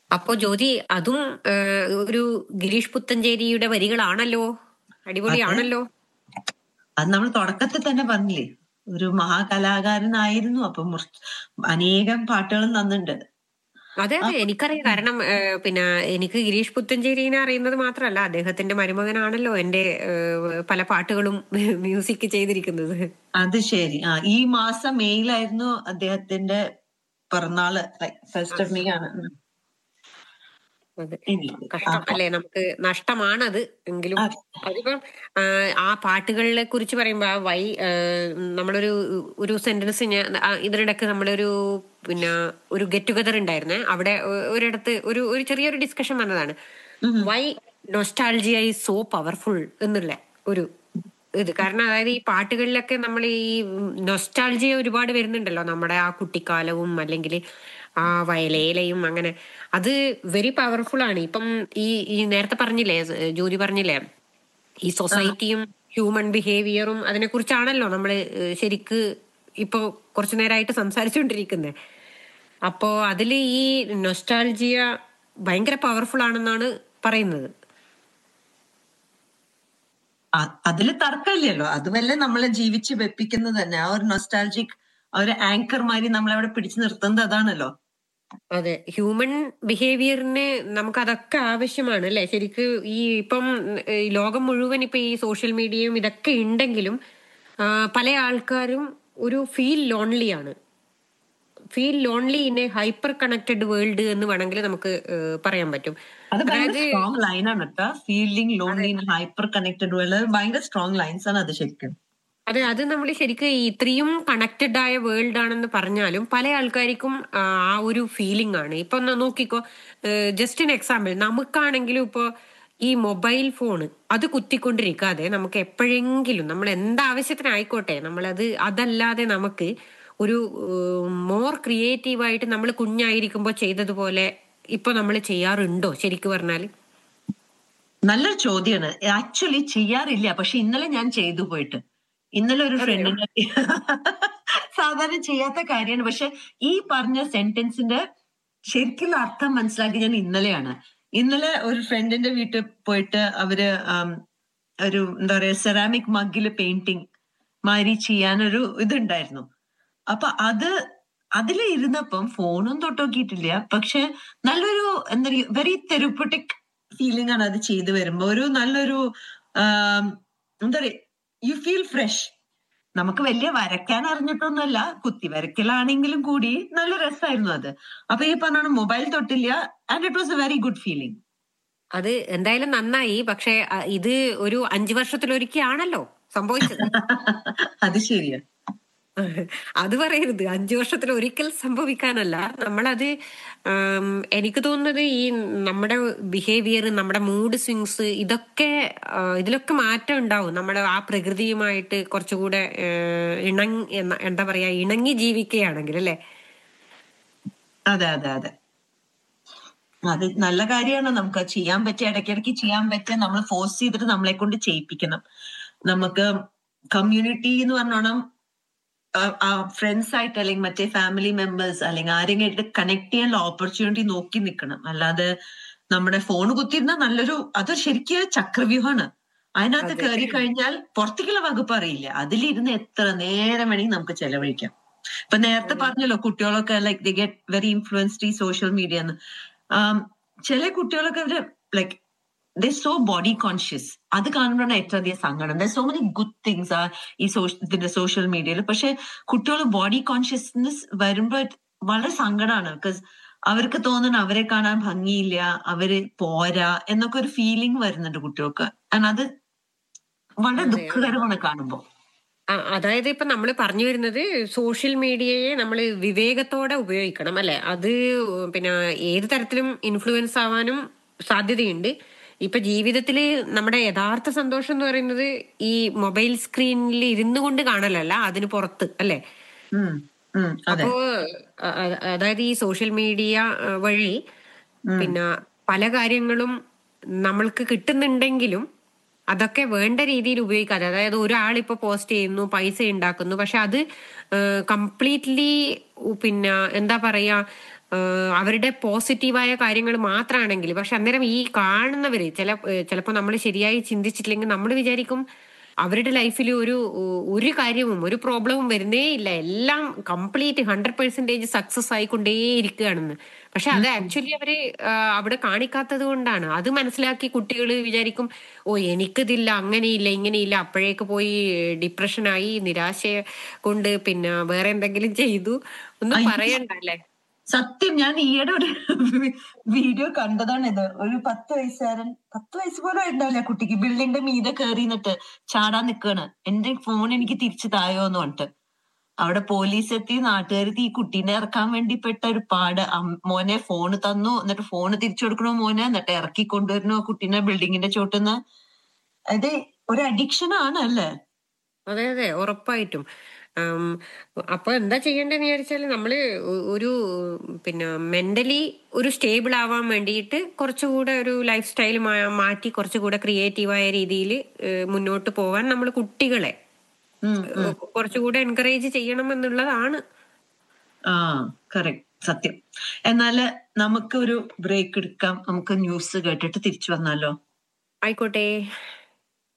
അപ്പോ ജ്യോതി അതും ഏഹ്, ഒരു ഗിരീഷ് പുത്തഞ്ചേരിയുടെ വരികളാണല്ലോ അടിപൊളിയാണല്ലോ അത് നമ്മൾ തുടക്കത്തിൽ തന്നെ പറഞ്ഞില്ലേ ഒരു മഹാകലാകാരനായിരുന്നു അപ്പം മുറിച്ച് അനേകം പാട്ടുകളും തന്നിട്ടുണ്ട് അതെ അതെ എനിക്കറിയാം കാരണം ഏഹ്, പിന്നെ എനിക്ക് ഗിരീഷ് പുത്തഞ്ചേരിനെ അറിയുന്നത് മാത്രമല്ല അദ്ദേഹത്തിന്റെ മരുമകനാണല്ലോ എന്റെ ഏഹ്, പല പാട്ടുകളും മ്യൂസിക് ചെയ്തിരിക്കുന്നത് അത് ശരി ആ ഈ മാസം മെയ്യിലായിരുന്നു അദ്ദേഹത്തിന്റെ പിറന്നാള് ഫസ്റ്റ് ഓഫ് മെയ് ആണ് ഉം. അതെ ഇനി, കഷ്ടം അല്ലേ നമുക്ക് നഷ്ടമാണത് എങ്കിലും അതെ. അതിപ്പം ആ, ആ പാട്ടുകളെ കുറിച്ച് പറയുമ്പോ ആ വൈ ആ, നമ്മളൊരു ഒരു സെന്റൻസ് ഞാൻ ആ, ഇതിനിടക്ക് നമ്മളൊരു പിന്നെ ഒരു ഗെറ്റ് ടുഗദർ ഉണ്ടായിരുന്നേ അവിടെ ഒ- ഒരിടത്ത് ഒരു ഒരു ചെറിയൊരു ഡിസ്കഷൻ വന്നതാണ് why nostalgia is so powerful എന്നുള്ള ഒരു ഇത് കാരണം അതായത് ഈ പാട്ടുകളിലൊക്കെ നമ്മൾ ഈ നൊസ്റ്റാൾജിയ ഒരുപാട് വരുന്നുണ്ടല്ലോ നമ്മുടെ ആ കുട്ടിക്കാലവും അല്ലെങ്കിൽ ആ വയലേലയും അങ്ങനെ അത് വെരി പവർഫുൾ ആണ് ഇപ്പം ഈ ഈ നേരത്തെ പറഞ്ഞില്ലേ ജ്യോതി പറഞ്ഞില്ലേ ഈ സൊസൈറ്റിയും ഹ്യൂമൻ ബിഹേവിയറും അതിനെ കുറിച്ചാണല്ലോ നമ്മൾ ശരിക്ക് ഇപ്പൊ കുറച്ചു നേരമായിട്ട് സംസാരിച്ചുകൊണ്ടിരിക്കുന്നത് അപ്പോ അതിൽ ഈ നൊസ്റ്റാൾജിയ ഭയങ്കര പവർഫുൾ ആണെന്നാണ് പറയുന്നത് അ- അതില് തർക്കമില്ലല്ലോ അതുമല്ലേ നമ്മളെ ജീവിച്ച് വെപ്പിക്കുന്നത് തന്നെ ആ ഒരു നൊസ്റ്റാൾജിക് ആ ഒരു ആങ്കർ മാതിരി നമ്മളവിടെ പിടിച്ചു നിർത്തുന്നത് അതാണല്ലോ അതെ ഹ്യൂമൻ ബിഹേവിയറിന് നമുക്ക് അതൊക്കെ ആവശ്യമാണ് അല്ലെ ശരിക്ക് ഈ ഇപ്പം ഈ ലോകം മുഴുവൻ ഇപ്പൊ ഈ സോഷ്യൽ മീഡിയയും ഇതൊക്കെ ഉണ്ടെങ്കിലും ആ, പല ആൾക്കാരും ഒരു ഫീൽ ലോൺലി ആണ് feel lonely in a hyper connected world എന്ന് വേണമെങ്കിൽ നമുക്ക് ഏഹ്, പറയാൻ പറ്റും അത് ഭയങ്കര അതായത് സ്ട്രോങ് ലൈനാണ് കേട്ടോ feeling lonely hyper connected world ഭയങ്കര സ്ട്രോങ് ലൈൻസ് ആണ് അത് ശരിക്കും അതെ അത് നമ്മൾ ശരിക്കും ഇത്രയും കണക്റ്റഡ് ആയ വേൾഡ് ആണെന്ന് പറഞ്ഞാലും പല ആൾക്കാർക്കും ആ ആ ഒരു ഫീലിംഗ് ആണ് ഇപ്പൊ ഒന്ന് നോക്കിക്കോ ജസ്റ്റ് എൻ എക്സാമ്പിൾ നമുക്കാണെങ്കിലും ഇപ്പോ ഈ മൊബൈൽ ഫോൺ അത് കുത്തിക്കൊണ്ടിരിക്കാതെ നമുക്ക് എപ്പോഴെങ്കിലും നമ്മൾ എന്താവശ്യത്തിനായിക്കോട്ടെ നമ്മളത് അതല്ലാതെ നമുക്ക് ഒരു മോർ ക്രിയേറ്റീവായിട്ട് നമ്മൾ കുഞ്ഞായിരിക്കുമ്പോൾ ചെയ്തതുപോലെ ഇപ്പൊ നമ്മൾ ചെയ്യാറുണ്ടോ ശരിക്കും പറഞ്ഞാല് നല്ലൊരു ചോദ്യമാണ് ആക്ച്വലി ചെയ്യാറില്ല പക്ഷെ ഇന്നലെ ഞാൻ ചെയ്തു പോയിട്ട് ഇന്നലെ ഒരു ഫ്രണ്ടിന്റെ സാധാരണ ചെയ്യാത്ത കാര്യമാണ് പക്ഷെ ഈ പറഞ്ഞ സെന്റൻസിന്റെ ശരിക്കുള്ള അർത്ഥം മനസ്സിലാക്കി ഞാൻ ഇന്നലെയാണ് ഇന്നലെ ഒരു ഫ്രണ്ടിന്റെ വീട്ടിൽ പോയിട്ട് അവര് ആം, ഒരു എന്താ പറയാ സെറാമിക് മഗ്ഗില് പെയിന്റിങ് മാതിരി ചെയ്യാനൊരു ഇതുണ്ടായിരുന്നു അപ്പൊ അത് അതിൽ ഇരുന്നപ്പം ഫോണും തൊട്ടുനോക്കിയിട്ടില്ല പക്ഷെ നല്ലൊരു എന്താ വെരി തെറുപ്പറ്റിക് ഫീലിംഗ് ആണ് അത് ചെയ്തു വരുമ്പോ ഒരു നല്ലൊരു ആം, എന്താ പറയാ യു ഫീൽ ഫ്രഷ് നമുക്ക് വലിയ വരയ്ക്കാൻ അറിഞ്ഞിട്ടൊന്നുമല്ല കുത്തി വരയ്ക്കലാണെങ്കിലും കൂടി നല്ല രസമായിരുന്നു അത് അപ്പൊ ഈ പറഞ്ഞ മൊബൈൽ തൊട്ടില്ല and it was a very good feeling അത് എന്തായാലും നന്നായി പക്ഷെ അ, ഇത് ഒരു അഞ്ചു വർഷത്തിലൊരിക്കലാണല്ലോ സംഭവിച്ചത് അത് ശരിയാ അത് പറയരുത് അഞ്ചു വർഷത്തിൽ ഒരിക്കൽ സംഭവിക്കാനല്ല നമ്മളത് ആം, എനിക്ക് തോന്നുന്നത് ഈ നമ്മുടെ ബിഹേവിയർ നമ്മുടെ മൂഡ് സ്വിങ്സ് ഇതൊക്കെ ആ, ഇതിലൊക്കെ മാറ്റം ഉണ്ടാവും നമ്മുടെ ആ പ്രകൃതിയുമായിട്ട് കുറച്ചുകൂടെ ഏഹ്, ഇണങ്ങി എന്ന- എന്താ പറയാ ഇണങ്ങി ജീവിക്കുകയാണെങ്കിൽ അല്ലെ അതെ അതെ അതെ അത് നല്ല കാര്യമാണ് നമുക്ക് അത് ചെയ്യാൻ പറ്റിയ ഇടയ്ക്കിടയ്ക്ക് ചെയ്യാൻ പറ്റിയ നമ്മൾ ഫോഴ്സ് ചെയ്തിട്ട് നമ്മളെ കൊണ്ട് ചെയ്യിപ്പിക്കണം നമുക്ക് കമ്മ്യൂണിറ്റി എന്ന് പറഞ്ഞോണം ഫ്രണ്ട്സ് ആയിട്ട് അല്ലെങ്കിൽ മറ്റേ ഫാമിലി മെമ്പേഴ്സ് അല്ലെങ്കിൽ ആരെങ്കിലും ആയിട്ട് കണക്ട് ചെയ്യാനുള്ള ഓപ്പർച്യൂണിറ്റി നോക്കി നിൽക്കണം അല്ലാതെ നമ്മുടെ ഫോൺ കുത്തിയിരുന്ന നല്ലൊരു അത് ശരിക്കും ചക്രവ്യൂഹമാണ് അതിനകത്ത് അതെ. കയറി കഴിഞ്ഞാൽ പുറത്തേക്കുള്ള വകുപ്പ് അറിയില്ല അതിലിരുന്ന് എത്ര നേരം വേണമെങ്കിൽ നമുക്ക് ചെലവഴിക്കാം ഇപ്പൊ നേരത്തെ പറഞ്ഞല്ലോ കുട്ടികളൊക്കെ like the get very influenced ഈ സോഷ്യൽ മീഡിയ എന്ന് ആം, ചില കുട്ടികളൊക്കെ അവര് like the so body conscious അത് കാണുമ്പോഴാണ് ഏറ്റവും അധികം സങ്കടം the so many good things ആ ഈ സോഷ്യ- ഇതിന്റെ സോഷ്യൽ മീഡിയയിൽ പക്ഷെ കുട്ടികൾ ബോഡി കോൺഷ്യസ്നെസ് വരുമ്പോൾ വളരെ സങ്കടമാണ് ബിക്കോസ് അവർക്ക് തോന്നുന്നു അവരെ കാണാൻ ഭംഗിയില്ല അവര് പോരാ എന്നൊക്കെ ഒരു ഫീലിംഗ് വരുന്നുണ്ട് കുട്ടികൾക്ക് And അത് വളരെ അതെ. ദുഃഖകരമാണ് കാണുമ്പോൾ ആ, അതായത് ഇപ്പൊ നമ്മൾ പറഞ്ഞു വരുന്നത് സോഷ്യൽ മീഡിയയെ നമ്മൾ വിവേകത്തോടെ ഉപയോഗിക്കണം അല്ലെ അത് പിന്നെ ഏത് തരത്തിലും ഇൻഫ്ലുവൻസ് ആവാനും സാധ്യതയുണ്ട് ഇപ്പൊ ജീവിതത്തില് നമ്മുടെ യഥാർത്ഥ സന്തോഷം എന്ന് പറയുന്നത് ഈ മൊബൈൽ സ്ക്രീനിൽ ഇരുന്നു കൊണ്ട് കാണലല്ല അതിന് പുറത്ത് അല്ലെ ഉം, ഉം, അതെ അപ്പോ അ- അ- അതായത് ഈ സോഷ്യൽ മീഡിയ അ, വഴി പിന്നെ പല കാര്യങ്ങളും നമ്മൾക്ക് കിട്ടുന്നുണ്ടെങ്കിലും അതൊക്കെ വേണ്ട രീതിയിൽ ഉപയോഗിക്കാതെ അതായത് ഒരാളിപ്പോ പോസ്റ്റ് ചെയ്യുന്നു പൈസ ഉണ്ടാക്കുന്നു പക്ഷെ അത് കംപ്ലീറ്റ്ലി പിന്നെ എന്താ പറയാ ആഹ് അവരുടെ പോസിറ്റീവായ കാര്യങ്ങൾ മാത്രമാണെങ്കിൽ പക്ഷെ അന്നേരം ഈ കാണുന്നവര് ചില ചിലപ്പോൾ നമ്മൾ ശരിയായി ചിന്തിച്ചിട്ടില്ലെങ്കിൽ നമ്മൾ വിചാരിക്കും അവരുടെ ലൈഫിൽ ഒരു ഒരു കാര്യവും ഒരു പ്രോബ്ലവും വരുന്നേ ഇല്ല എല്ലാം കംപ്ലീറ്റ് ഹൺഡ്രഡ് പെർസെന്റേജ് സക്സസ് ആയിക്കൊണ്ടേ ഇരിക്കുകയാണെന്ന് പക്ഷെ അത് ആക്ച്വലി അവര് ആ, അവിടെ കാണിക്കാത്തത് കൊണ്ടാണ് അത് മനസ്സിലാക്കി കുട്ടികൾ വിചാരിക്കും ഓ എനിക്കിതില്ല അങ്ങനെയില്ല ഇങ്ങനെയില്ല അപ്പോഴേക്ക് പോയി ഡിപ്രഷനായി നിരാശ കൊണ്ട് പിന്നെ വേറെ എന്തെങ്കിലും ചെയ്തു ഒന്നും പറയണ്ട അല്ലേ സത്യം ഞാൻ ഈയിടെ ഒരു വീഡിയോ കണ്ടതാണ് ഇത് ഒരു പത്ത് വയസ്സുകാരൻ പത്ത് വയസ്സ് പോലും ഉണ്ടാവില്ല കുട്ടിക്ക് ബിൽഡിങ്ങിന്റെ മീതെ കയറി നിന്നിട്ട് ചാടാൻ നിക്കാണ് എന്റെ ഫോൺ എനിക്ക് തിരിച്ചു തായോ എന്ന് പറഞ്ഞിട്ട് അവിടെ പോലീസ് എത്തി നാട്ടുകാരെത്തി ഈ കുട്ടീനെ ഇറക്കാൻ വേണ്ടി പെട്ട ഒരു പാട് അം- മോനെ ഫോണ് തന്നു എന്നിട്ട് ഫോണ് തിരിച്ചു കൊടുക്കണോ മോനെ എന്നിട്ട് ഇറക്കി കൊണ്ടുവരണോ കുട്ടീനെ ബിൽഡിങ്ങിന്റെ ചോട്ടുന്ന് അത് ഒരു അഡിക്ഷൻ ആണ് അല്ലേ അതെ അതെ ഉറപ്പായിട്ടും ഉം, അപ്പൊ എന്താ ചെയ്യേണ്ടതെന്ന് വിചാരിച്ചാൽ നമ്മള് ഒ- ഒരു പിന്നെ മെന്റലി ഒരു സ്റ്റേബിൾ ആവാൻ വേണ്ടിയിട്ട് കുറച്ചുകൂടെ ഒരു ലൈഫ് സ്റ്റൈൽ മാറ്റി കുറച്ചുകൂടെ ക്രിയേറ്റീവായ രീതിയിൽ മുന്നോട്ട് പോവാൻ നമ്മൾ കുട്ടികളെ ഉം ഏഹ്, കുറച്ചുകൂടെ എൻകറേജ് ചെയ്യണം എന്നുള്ളതാണ് ആ കറക്റ്റ് സത്യം എന്നാല് നമുക്ക് ഒരു ബ്രേക്ക് എടുക്കാം നമുക്ക് ന്യൂസ് കേട്ടിട്ട് തിരിച്ചു വന്നാലോ ആയിക്കോട്ടെ